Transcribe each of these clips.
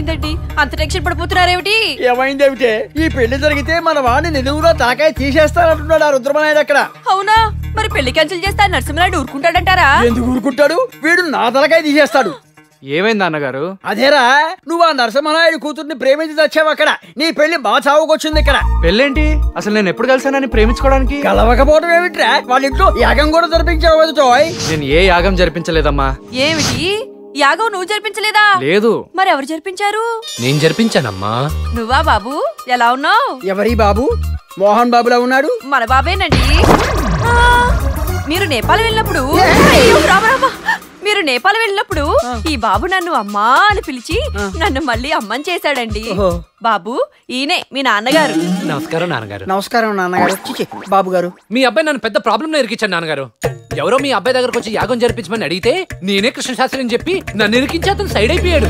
ఏమైందండి అంత టెన్షన్ పడిపోతున్నారేమిటి ఏమైందేమిటే ఈ పెళ్లి జరిగితే మన వాడిని నిలువుగా తలకాయ తీసేస్తానంటున్నాడు ఆ రుద్రమనాయుడు అక్కడ అవునా మరి పెళ్లి క్యాన్సిల్ చేస్తా నరసింహనాయుడు ఊరుకుంటాడంటారా ఎందుకు ఊరుకుంటాడు వీడు నా తలకాయ తీసేస్తాడు ఏమైంది అన్నగారు అదేరా నువ్వు ఆ నరసింహనాయుడు కూతుర్ని ప్రేమించి తెచ్చావు అక్కడ నీ పెళ్లి మా చావుకొచ్చింది ఇక్కడ పెళ్ళేంటి అసలు నేను ఎప్పుడు కలిసానని ప్రేమించుకోవడానికి కలవకపోవడం ఏమిట్రా వాళ్ళ ఇంట్లో యాగం కూడా జరిపించావు కదా జోయ్ నేను ఏ యాగం జరిపించలేదమ్మా ఏమిటి యాగం నువ్వు జరిపించలేదా లేదు మరి ఎవరు జరిపించారు నేను జరిపించానమ్మా నువ్వా బాబు ఎలా ఉన్నావు ఎవరి బాబు మోహన్ బాబులా ఉన్నాడు మన బాబేనండి ఆ, మీరు నేపాల్ వెళ్ళినప్పుడు అయ్యో, రామ, రామ. మీరు నేపాల్ వెళ్ళినప్పుడు ఈ బాబు నన్ను అమ్మా అని పిలిచి నన్ను మళ్ళీ అమ్మని చేశాడండి ఓహో. బాబు ఈయనే మీ నాన్నగారు నమస్కారం నాన్నగారు నమస్కారం నాన్నగారు చిచి, బాబు గారు మీ అబ్బాయి నన్ను పెద్ద ప్రాబ్లం ఇరికించాను నాన్నగారు ఎవరో మీ అబ్బాయి దగ్గరకు వచ్చి యాగం జరిపించమని అడిగితే నేనే కృష్ణశాస్త్రి అని చెప్పి నన్ను ఇరికించి అతను సైడ్ అయిపోయాడు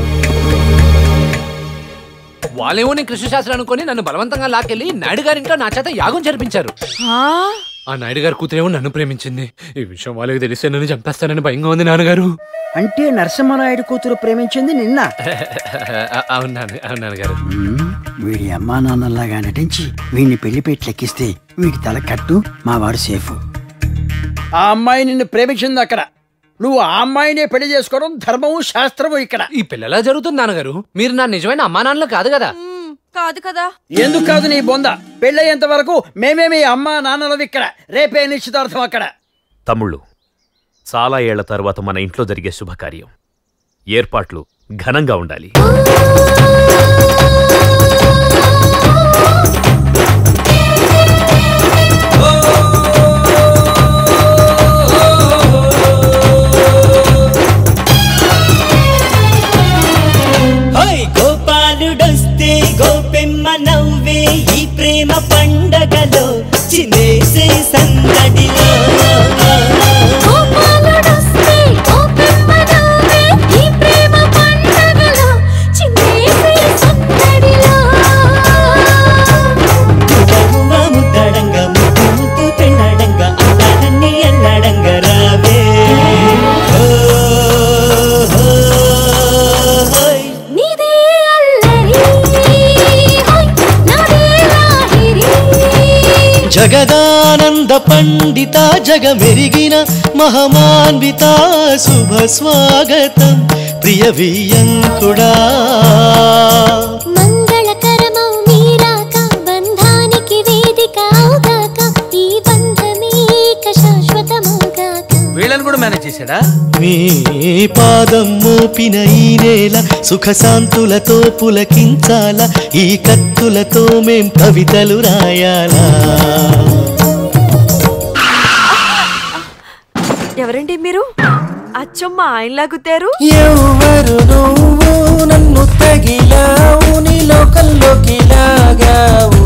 వాళ్ళేమో నేను కృష్ణశాస్త్రి అనుకొని నన్ను బలవంతంగా లాక్కెళ్ళి నాయుడు గారి ఇంట్లో నా చేత యాగం జరిపించారు ఆ, ఆ నాయుడు గారి కూతురేమో నన్ను ప్రేమించింది ఈ విషయం వాళ్ళకి తెలిస్తే నన్ను చంపేస్తానని భయంగా ఉంది నాన్నగారు అంటే నరసింహనాయుడు కూతురు ప్రేమించింది నిన్న అవును నాన్న అవును నాన్నగారు మ్మ్, వీడి అమ్మా నాన్నలాగా నటించి వీడిని పెళ్లి పెట్టి వీడి తల కట్టు మా వాడు సేఫ్ ఆ అమ్మాయి నిన్ను ప్రేమించింది అక్కడ నువ్వు ఆ అమ్మాయినే పెళ్లి చేసుకోవడం ధర్మము శాస్త్రము ఇక్కడ ఈ పిల్లలా జరుగుతుంది నాన్నగారు మీరు నా నిజమైన అమ్మా నాన్నలు కాదు కదా మ్, కాదు కదా ఎందుకు కాదు నీ బొంద పెళ్ళయ్యేంత వరకు మేమే మీ అమ్మా నాన్నలవి ఇక్కడ రేపే నిశ్చితార్థం అక్కడ తమ్ముళ్ళు చాలా ఏళ్ల తర్వాత మన ఇంట్లో జరిగే శుభకార్యం ఏర్పాట్లు ఘనంగా ఉండాలి హోయ్ గోపాలుడొస్తే గోపెమ్మ నవ్వే ఈ ప్రేమ పండగలో చిన్నేసే సందడిలో గోపాలుడొస్తే గోపెమ్మ నవ్వే ఈ ప్రేమ పండగలో చిన్నేసే సందడిలో మువ్వ ముద్దడంగ ముద్దు ముద్దు పెళ్ళడంగ అందాలన్నీ ఎల్లడంగ రావే ఓ, ఓ, హోయ్ నీదే అల్లరి హోయ్ నాదే లాహిరి జగదానంద పండిత జగమెరిగిన మహమాన్విత శుభ స్వాగతం ప్రియ వియంకుడా మంగళకరమౌ మీరాక బంధానికి వేదిక అవుగాక ఈ బంధమేక శాశ్వతమౌగాక వీళ్ళని కూడా మేనేజ్ చేశాడా మీ పాదం మోపిన ఈ నేల సుఖ శాంతులతో పులకించాల ఈ కత్తులతో మేం కవితలు రాయాలా ఎవరండి మీరు అచ్చమ్మ ఆయనలా గుద్దారు ఎవరు నువ్వు నన్ను తగిలావు నీ లోకంలోకి లాగావు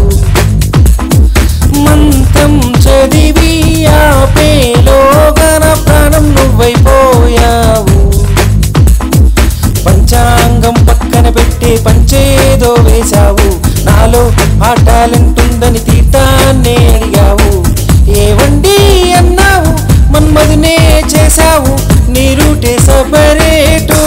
మంత్రం చదివి ఆపేలోగన ప్రాణం నువ్వైపోయావు పంచాంగం పక్కన పెట్టి పంచేదో వేశావు నాలో ఆ టాలెంట్ ఉందని తీర్థాన్నే అడిగావు ఏవండి అన్నావు మన్మదినే చేశావు నీ రూటే సపరేటు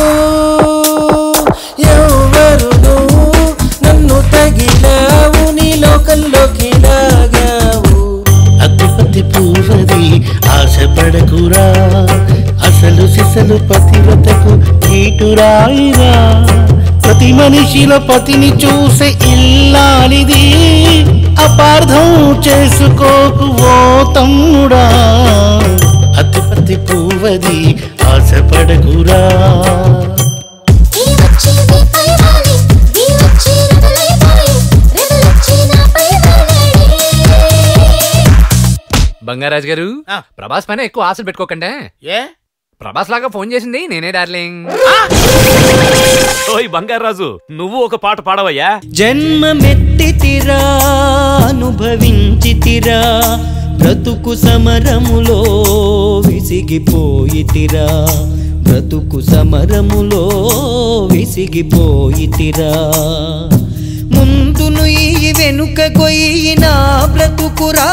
ఎవరు నువ్వు నన్ను తగిలావు నీ లోకంలోకి లాగావు అతిపతి పూర్వది ఆశపడకురా అసలు సిసలు పతివతకు కీటురాయిరా ప్రతి మనిషిలో పతిని చూసే ఇల్లాలిది అపార్థం చేసుకోకు ఓ తమ్ముడా అతిపతి పువ్వది ఆశపడకురా ఈ వచ్చి నీపై వాలి ఈ వచ్చి రెడలైపోయి రెడలొచ్చి నాపై వాలాడి బంగారాజు గారు ప్రభాస్ పైన ఎక్కువ ఆశలు పెట్టుకోకండి ఏ ప్రభాస్ లాగా ఫోన్ చేసింది నేనే డార్లింగ్ ఓయ్ బంగారాజు నువ్వు ఒక పాట పాడవయ్యా జన్మమెత్తితిరా అనుభవించితిరా బ్రతుకు సమరములో విసిగిపోయితిరా బ్రతుకు సమరములో విసిగిపోయితిరా ముందును ఈ వెనుక కొయ్యి నా బ్రతుకురా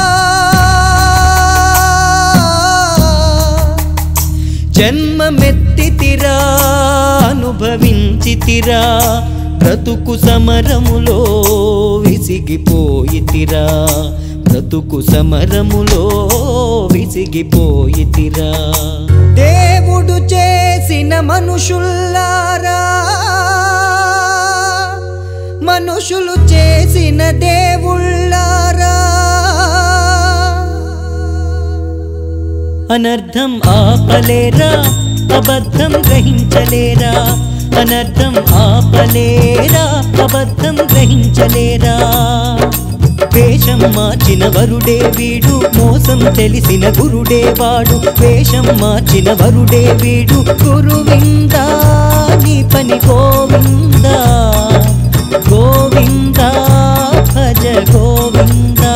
జన్మమెత్తి ఎత్తితిరా అనుభవించితిరా బ్రతుకు సమరములో విసిగిపోయితిరా బ్రతుకు సమరములో విసిగిపోయితిరా దేవుడు చేసిన మనుషుల్లారా మనుషులు చేసిన దేవుళ్ళారా అనర్థం ఆపలేరా అబద్ధం గ్రహించలేరా అనర్థం ఆపలేరా అబద్ధం గ్రహించలేరా వేషం మార్చిన వరుడే వీడు మోసం తెలిసిన గురుడే వాడు వేషం మార్చిన వరుడే వీడు గురువిందా నీ పని గోవిందా గోవిందా భజ గోవిందా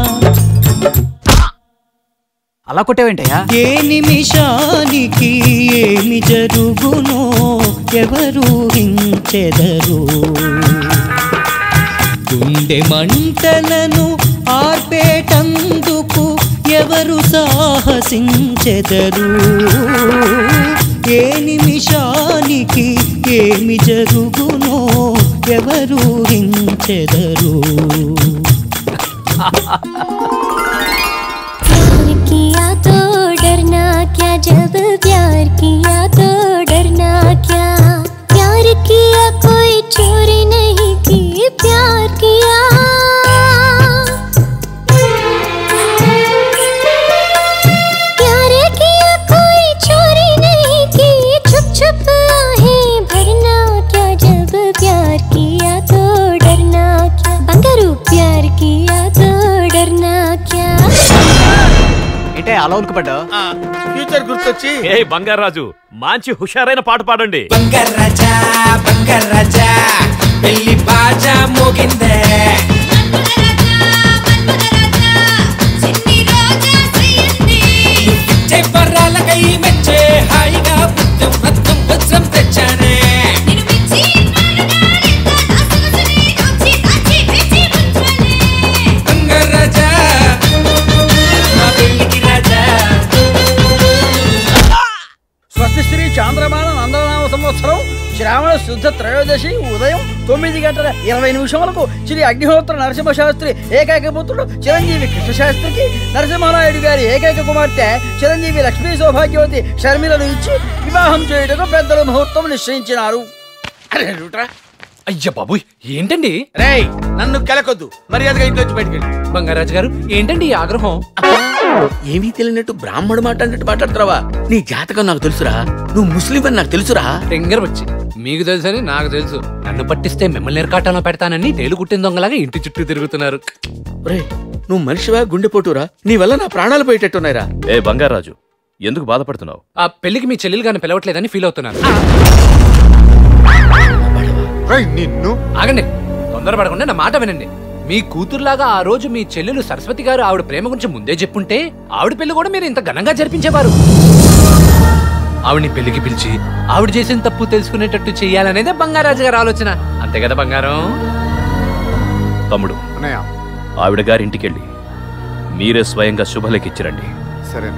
అలా కొట్టేవేంటయ్యా ఏ నిమిషానికి ఏమి జరుగునో ఎవరు హించెదరు గుండె మంటలను ఆర్పేటందుకు ఎవరు సాహసించెదరు ఏ నిమిషానికి ఏమి జరుగునో ఎవరు హించెదరు प्यार किया तो डरना क्या जब प्यार किया तो डरना क्या प्यार किया कोई चोरी नहीं की प्यार किया प्यार किया कोई चोरी नहीं की छुप छुप आहें भरना क्या जब प्यार किया तो डरना क्या बंगारू प्यार किया तो डरना क्या ఏంటే అలా ఉలికిపడ్డావు ఫ్యూచర్ గుర్తొచ్చి ఏ బంగారాజు మంచి హుషారైన పాట పాడండి బంగారాజా బంగారాజా పెళ్లి బాజా మోగిందే చెప్పరాలకై మెచ్చే హాయిగా పుత్తం రత్నం వజ్రం తెచ్చానే బంగారాజా మా పెళ్లికి రాజా స్వస్తి శ్రీ చాంద్రమాన నందనామ సంవత్సరం శ్రావణ శుద్ధ త్రయోదశి ఉదయం తొమ్మిది గంటల ఇరవై నిమిషములకు శ్రీ అగ్నిహోత్ర నరసింహ శాస్త్రి ఏకైక పుత్రుడు చిరంజీవి కృష్ణశాస్త్రికి నరసింహనాయుడు గారి ఏకైక కుమార్తె చిరంజీవి లక్ష్మీ సౌభాగ్యవతి షర్మిలను ఇచ్చి వివాహం చేయుటకు పెద్దలు ముహూర్తం నిశ్చయించినారు అరే రూట్రా అయ్య బాబుయ్ ఏంటండి రేయ్ నన్ను కెలకొద్దు మర్యాదగా ఇంట్లో వచ్చి బయటికి వెళ్ళి బంగారాజు గారు ఏంటండి ఈ ఆగ్రహం ఏమీ తెలియనట్టు బ్రాహ్మడు మాట అన్నట్టు మాట్లాడుతున్నావా నీ జాతకం నాకు తెలుసురా నువ్వు ముస్లిం అని నాకు తెలుసురా టెంగర్ వచ్చి మీకు తెలుసని నాకు తెలుసు నన్ను పట్టిస్తే మిమ్మల్ని ఎరకాటంలో పెడతానని తేలు కుట్టిన దొంగలాగా ఇంటి చుట్టూ తిరుగుతున్నారు రే నువ్వు మనిషివా గుండెపోటురా నీ వల్ల నా ప్రాణాలు పోయేటట్టున్నాయిరా ఏ బంగారాజు ఎందుకు బాధపడుతున్నావు ఆ పెళ్లికి మీ చెల్లెలు గారిని పిలవట్లేదని ఫీల్ అవుతున్నాను నిన్ను ఆగండి తొందరపడకుండా నా మాట వినండి మీ కూతురులాగా ఆ రోజు మీ చెల్లెలు సరస్వతి గారు ఆవిడ ప్రేమ గురించి ముందే చెప్పుంటే ఆవిడ పెళ్లి కూడా మీరు ఇంత ఘనంగా జరిపించేవారు ఆవిడ్ని పెళ్లికి పిలిచి ఆవిడ చేసిన తప్పు తెలుసుకునేటట్టు చెయ్యాలనేదే బంగారాజు గారి ఆలోచన అంతే కదా బంగారం తమ్ముడు అన్నయ్య ఆవిడ గారి ఇంటికెళ్ళి మీరే స్వయంగా శుభలేఖిచ్చిరండి సరే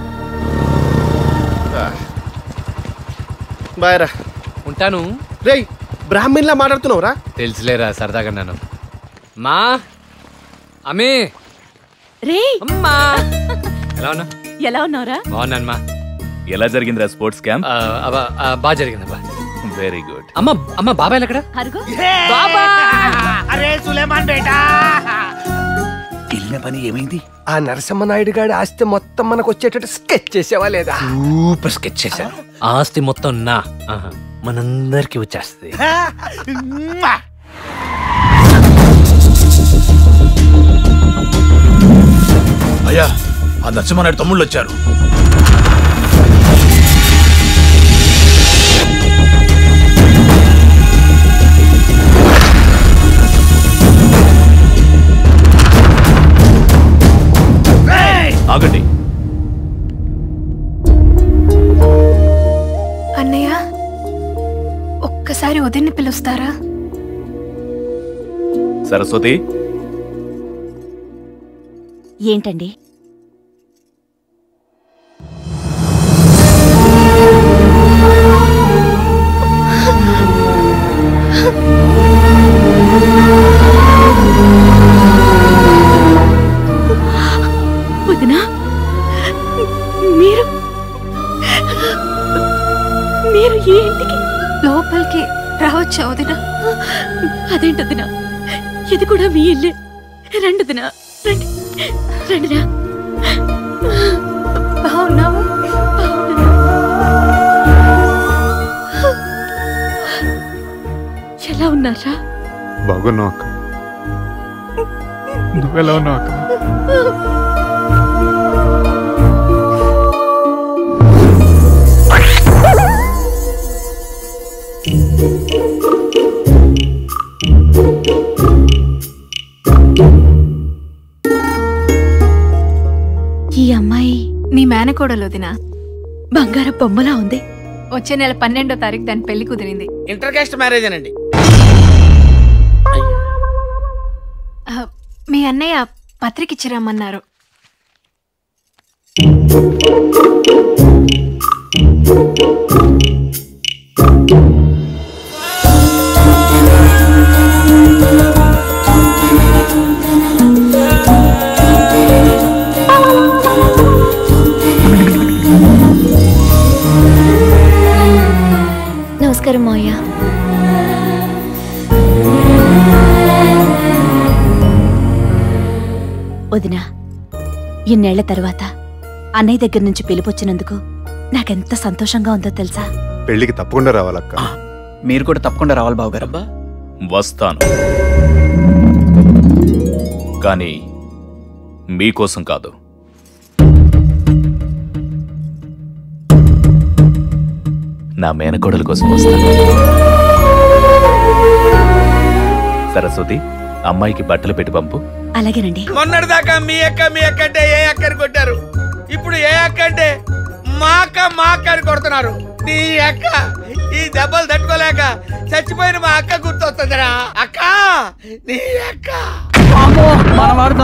బాయ్ రా ఉంటాను రేయ్ బ్రాహ్మణ్లా మాట్లాడుతున్నావురా తెలుసులేరా సరదాగా నన్ను మా అమ్మే రే అమ్మా ఎలా ఉన్నా ఎలా ఉన్నావురా బాగున్నాను మా ఎలా జరిగిందిరా స్పోర్ట్స్ క్యాంప్ ఆ, అబ్బా, ఆ, బాగా జరిగిందబ్బా వెరీ గుడ్ అమ్మ అమ్మ బాబాయ్ ఎక్కడ అరుగో అరే సులేమాన్ బేటా వెళ్ళిన పని ఏమైంది ఆ నరసింహనాయుడు గారి ఆస్తి మొత్తం మనకు వచ్చేటట్టు స్కెచ్ చేసేవా లేదా సూపర్ స్కెచ్ చేశాను ఆస్తి మొత్తం నా ఆహా, మనందరికీ వచ్చేస్తుంది అయ్యా ఆ నరసింహనాయుడు తమ్ముళ్ళు వచ్చారు ఆగండి అన్నయ్య ఒక్కసారి వదిన్ని పిలుస్తారా సరస్వతి ఏంటండి వదినా మీరు మీరు ఈ ఇంటికి లోపలికి రావచ్చా వదినా అదేంటదినా ఇది కూడా మీ ఇల్లే రండి వదినా రండి రండినా బాగున్నావు ఎలా ఉన్నారా బాగున్నావు అక్క నువ్వెలా ఉన్నావు అక్క ఈ అమ్మాయి నీ మేనకోడలు వదినా బంగార బొమ్మలా ఉంది వచ్చే నెల పన్నెండో తారీఖు దాని పెళ్లి కుదిరింది ఇంటర్ కాస్ట్ మ్యారేజ్ అనండి ఆ, మీ అన్నయ్య పత్రిక ఇచ్చిరమ్మన్నారు నమస్కారం మావయ్య వదినా ఇన్నేళ్ల తర్వాత అన్నయ్య దగ్గర నుంచి పిలుపొచ్చినందుకు నాకెంత సంతోషంగా ఉందో తెలుసా పెళ్లికి తప్పకుండా రావాలక్క మీరు కూడా తప్పకుండా రావాలి బావగారు వస్తాను కానీ మీకోసం కాదు నా మేనకోడల కోసం వస్తాను సరస్వతి అమ్మాయికి బట్టలు పెట్టి పంపు అలాగేనండి మొన్నటి దాకా మీ అక్క మీ అక్క అంటే ఏ అక్కని కొట్టారు ఇప్పుడు ఏ అక్క అంటే మా అక్క మా అక్క అని కొడుతున్నారు నీ అక్క ఈ దెబ్బలు తట్టుకోలేక చచ్చిపోయిన మా అక్క గుర్తొస్తుందిరా అక్క నీ అక్క మనవాడు